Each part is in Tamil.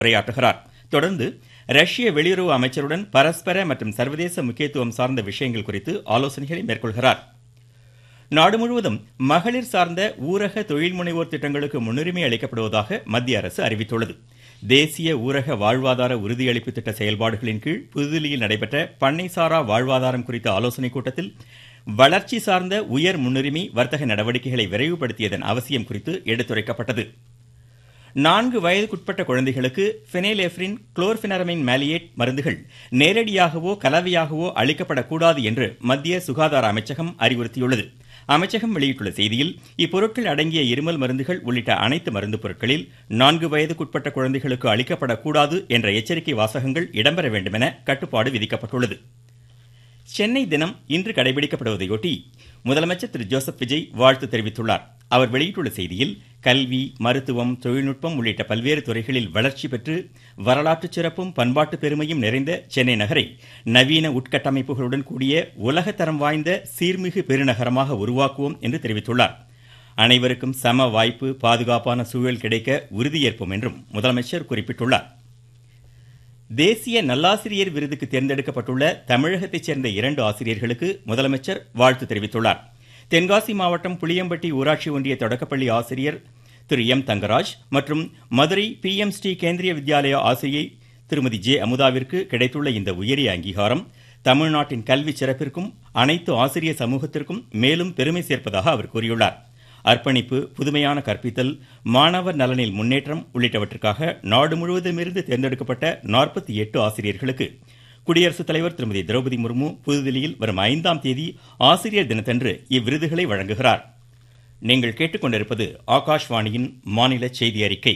உரையாற்றுகிறார் தொடர்ந்து ரஷ்ய வெளியுறவு அமைச்சருடன் பரஸ்பர மற்றும் சர்வதேச முக்கியத்துவம் சார்ந்த விஷயங்கள் குறித்து ஆலோசனைகளை மேற்கொள்கிறார் நாடு முழுவதும் மகளிர் சார்ந்த ஊரக தொழில் முனைவோர் திட்டங்களுக்கு முன்னுரிமை அளிக்கப்படுவதாக மத்திய அரசு அறிவித்துள்ளது தேசிய ஊரக வாழ்வாதார உறுதியளிப்பு திட்ட செயல்பாடுகளின் கீழ் புதுதில்லியில் நடைபெற்ற பண்ணைசாரா வாழ்வாதாரம் குறித்த ஆலோசனைக் கூட்டத்தில் வளர்ச்சி சார்ந்த உயர் முன்னுரிமை வர்த்தக நடவடிக்கைகளை விரைவுபடுத்தியதன் அவசியம் குறித்து எடுத்துரைக்கப்பட்டது நான்கு வயதுக்குட்பட்ட குழந்தைகளுக்கு பினைலெப்ரின் குளோர்பினரமின் மேலியேட் மருந்துகள் நேரடியாகவோ கலவையாகவோ அளிக்கப்படக்கூடாது என்று மத்திய சுகாதார அமைச்சகம் அறிவுறுத்தியுள்ளது அமைச்சகம் வெளியிட்டுள்ள செய்தியில் இப்பொருட்கள் அடங்கிய இருமல் மருந்துகள் உள்ளிட்ட அனைத்து மருந்து பொருட்களில் நான்கு வயதுக்குட்பட்ட குழந்தைகளுக்கு அளிக்கப்படக்கூடாது என்ற எச்சரிக்கை வாசகங்கள் இடம்பெற வேண்டும் என கட்டுப்பாடு விதிக்கப்பட்டுள்ளது சென்னை தினம் இன்று கடைபிடிக்கப்படுவதையொட்டி முதலமைச்சர் திரு ஜோசப் விஜய் வாழ்த்து தெரிவித்துள்ளார் அவர் வெளியிட்டுள்ள செய்தியில் கல்வி மருத்துவம் தொழில்நுட்பம் உள்ளிட்ட பல்வேறு துறைகளில் வளர்ச்சி பெற்று வரலாற்று சிறப்பும் பண்பாட்டு பெருமையும் நிறைந்த சென்னை நகரை நவீன உட்கட்டமைப்புகளுடன் கூடிய உலகத்தரம் வாய்ந்த சீர்மிகு பெருநகரமாக உருவாக்குவோம் என்று தெரிவித்துள்ளார் அனைவருக்கும் சம வாய்ப்பு பாதுகாப்பான சூழல் கிடைக்க உறுதியேற்போம் என்றும் முதலமைச்சர் குறிப்பிட்டுள்ளார் தேசிய நல்லாசிரியர் விருதுக்கு தேர்ந்தெடுக்கப்பட்டுள்ள தமிழகத்தைச் சேர்ந்த இரண்டு ஆசிரியர்களுக்கு முதலமைச்சர் வாழ்த்து தெரிவித்துள்ளார் தென்காசி மாவட்டம் புளியம்பட்டி ஊராட்சி ஒன்றிய தொடக்கப்பள்ளி ஆசிரியர் திரு எம் தங்கராஜ் மற்றும் மதுரை பி எம் ஸ்ரீ கேந்திரிய வித்யாலயா ஆசிரியை திருமதி ஜே அமுதாவிற்கு கிடைத்துள்ள இந்த உயரிய அங்கீகாரம் தமிழ்நாட்டின் கல்வி சிறப்பிற்கும் அனைத்து ஆசிரியர் சமூகத்திற்கும் மேலும் பெருமை சேர்ப்பதாக அவர் கூறியுள்ளார் அர்ப்பணிப்பு புதுமையான கற்பித்தல் மாணவர் நலனில் முன்னேற்றம் உள்ளிட்டவற்றுக்காக நாடு முழுவதுமிருந்து தேர்ந்தெடுக்கப்பட்ட நாற்பத்தி எட்டு ஆசிரியர்களுக்கு குடியரசுத் தலைவர் திருமதி திரௌபதி முர்மு புதுதில்லியில் வரும் ஐந்தாம் தேதி ஆசிரியர் தினத்தன்று இவ்விருதுகளை வழங்குகிறார் நீங்கள் கேட்டுக்கொண்டிருப்பது ஆகாஷ்வாணியின் மாநில செய்தி அறிக்கை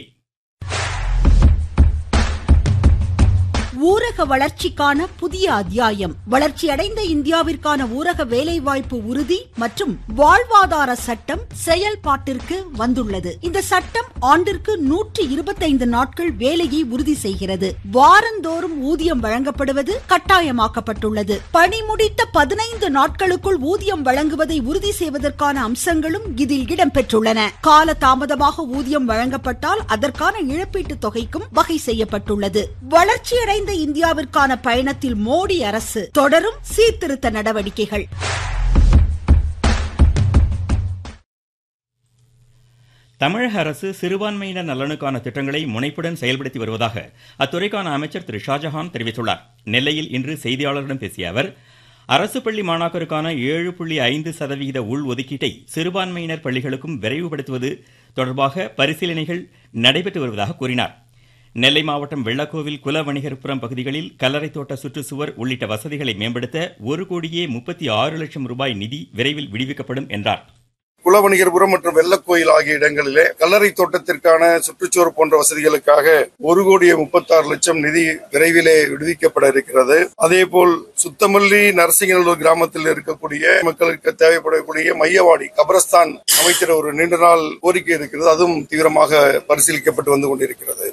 ஊரக வளர்ச்சிக்கான புதிய அத்தியாயம் வளர்ச்சியடைந்த இந்தியாவிற்கான ஊரக வேலைவாய்ப்பு உறுதி மற்றும் வாழ்வாதார சட்டம் செயல்பாட்டிற்கு வந்துள்ளது இந்த சட்டம் ஆண்டிற்கு நூற்றி இருபத்தைந்து நாட்கள் வேலையை உறுதி செய்கிறது வாரந்தோறும் ஊதியம் வழங்கப்படுவது கட்டாயமாக்கப்பட்டுள்ளது பணி முடித்த பதினைந்து நாட்களுக்குள் ஊதியம் வழங்குவதை உறுதி செய்வதற்கான அம்சங்களும் இதில் இடம்பெற்றுள்ளன கால தாமதமாக ஊதியம் வழங்கப்பட்டால் அதற்கான இழப்பீட்டு தொகைக்கும் வகை செய்யப்பட்டுள்ளது வளர்ச்சியடைந்த இந்தியாவிற்கான பயணத்தில் மோடி அரசு தொடரும் சீர்திருத்த நடவடிக்கைகள் தமிழக அரசு சிறுபான்மையினர் நலனுக்கான திட்டங்களை முனைப்புடன் செயல்படுத்தி வருவதாக அத்துறைக்கான அமைச்சர் திரு ஷாஜஹான் தெரிவித்துள்ளார் நெல்லையில் இன்று செய்தியாளர்களிடம் பேசிய அவர் அரசு பள்ளி மாணாக்கருக்கான ஏழு புள்ளி ஐந்து சதவிகித உள் ஒதுக்கீட்டை சிறுபான்மையினர் பள்ளிகளுக்கும் விரைவுபடுத்துவது தொடர்பாக பரிசீலனைகள் நடைபெற்று வருவதாக கூறினார் நெல்லை மாவட்டம் வெள்ளக்கோவில் குல வணிகர்புரம் பகுதிகளில் கல்லறை தோட்ட சுற்றுச்சுவர் உள்ளிட்ட வசதிகளை மேம்படுத்த ஒரு கோடியே முப்பத்தி ஆறு லட்சம் ரூபாய் நிதி விரைவில் விடுவிக்கப்படும் என்றார் குலவணிகர்புரம் மற்றும் வெள்ளக்கோயில் ஆகிய இடங்களிலே கல்லறை தோட்டத்திற்கான சுற்றுச்சுவர் போன்ற வசதிகளுக்காக ஒரு கோடியே முப்பத்தாறு லட்சம் நிதி விரைவிலே விடுவிக்கப்பட இருக்கிறது அதேபோல் சுத்தமல்லி நரசிங்கநல்லூர் கிராமத்தில் இருக்கக்கூடிய மக்களுக்கு தேவைப்படக்கூடிய மையவாடி கபரஸ்தான் அமைக்கிற ஒரு நீண்ட நாள் கோரிக்கை இருக்கிறது அதுவும் தீவிரமாக பரிசீலிக்கப்பட்டு வந்து கொண்டிருக்கிறது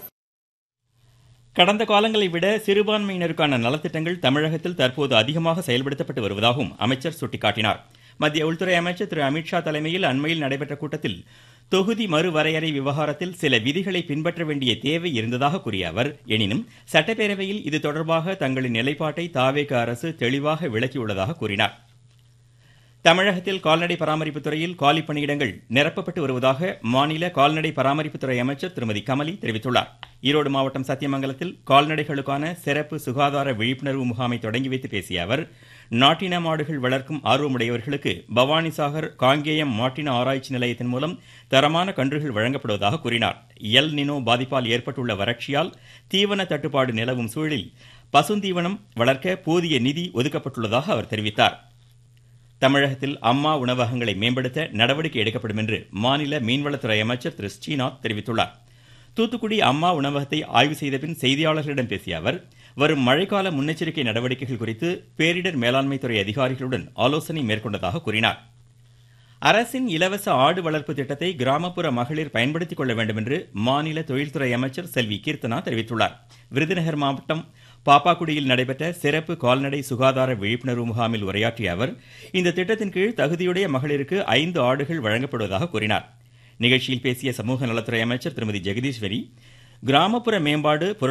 கடந்த காலங்களை விட சிறுபான்மையினருக்கான நலத்திட்டங்கள் தமிழகத்தில் தற்போது அதிகமாக செயல்படுத்தப்பட்டு வருவதாகவும் அமைச்சர் சுட்டிக்காட்டினார் மத்திய உள்துறை அமைச்சர் திரு அமித்ஷா தலைமையில் அண்மையில் நடைபெற்ற கூட்டத்தில் தொகுதி மறுவரையறை விவகாரத்தில் சில விதிகளை பின்பற்ற வேண்டிய தேவை இருந்ததாக கூறிய அவர் எனினும் சட்டப்பேரவையில் இது தொடர்பாக தங்களின் நிலைப்பாட்டை தாவேக அரசு தெளிவாக விளக்கியுள்ளதாக கூறினார் தமிழகத்தில் கால்நடை பராமரிப்பு துறையில் காலி பணியிடங்கள் நிரப்பப்பட்டு வருவதாக மாநில கால்நடை பராமரிப்புத்துறை அமைச்சர் திருமதி கமலி தெரிவித்துள்ளார் ஈரோடு மாவட்டம் சத்தியமங்கலத்தில் கால்நடைகளுக்கான சிறப்பு சுகாதார விழிப்புணர்வு முகாமை தொடங்கி வைத்து பேசிய அவர் நாட்டின மாடுகள் வளர்க்கும் ஆர்வமுடையவர்களுக்கு பவானிசாகர் காங்கேயம் மாட்டின ஆராய்ச்சி நிலையத்தின் மூலம் தரமான கன்றுகள் வழங்கப்படுவதாக கூறினார் எல் நினோ பாதிப்பால் ஏற்பட்டுள்ள வறட்சியால் தீவன தட்டுப்பாடு நிலவும் சூழலில் பசுந்தீவனம் வளர்க்க போதிய நிதி ஒதுக்கப்பட்டுள்ளதாக அவர் தெரிவித்தார் தமிழகத்தில் அம்மா உணவகங்களை மேம்படுத்த நடவடிக்கை எடுக்கப்படும் என்று மாநில மீன்வளத்துறை அமைச்சர் திரு ஸ்ரீநாத் தெரிவித்துள்ளார் தூத்துக்குடி அம்மா உணவகத்தை ஆய்வு செய்த பின் செய்தியாளர்களிடம் பேசிய அவர் வரும் மழைக்கால முன்னெச்சரிக்கை நடவடிக்கைகள் குறித்து பேரிடர் மேலாண்மை துறை அதிகாரிகளுடன் ஆலோசனை மேற்கொண்டதாக கூறினார் அரசின் இலவச ஆடு வளர்ப்பு திட்டத்தை கிராமப்புற மகளிர் பயன்படுத்திக் கொள்ள வேண்டும் என்று மாநில தொழில்துறை அமைச்சர் செல்வி கீர்த்தனா தெரிவித்துள்ளார் விருதுநகர் மாவட்டம் பாப்பாக்குடியில் நடைபெற்ற சிறப்பு கால்நடை சுகாதார விழிப்புணர்வு முகாமில் உரையாற்றிய அவர் இந்த திட்டத்தின் கீழ் தகுதியுடைய மகளிருக்கு ஐந்து ஆடுகள் வழங்கப்படுவதாக கூறினார் நிகழ்ச்சியில் பேசிய சமூக நலத்துறை அமைச்சர் திருமதி ஜெகதீஸ்வரி கிராமப்புற மேம்பாடு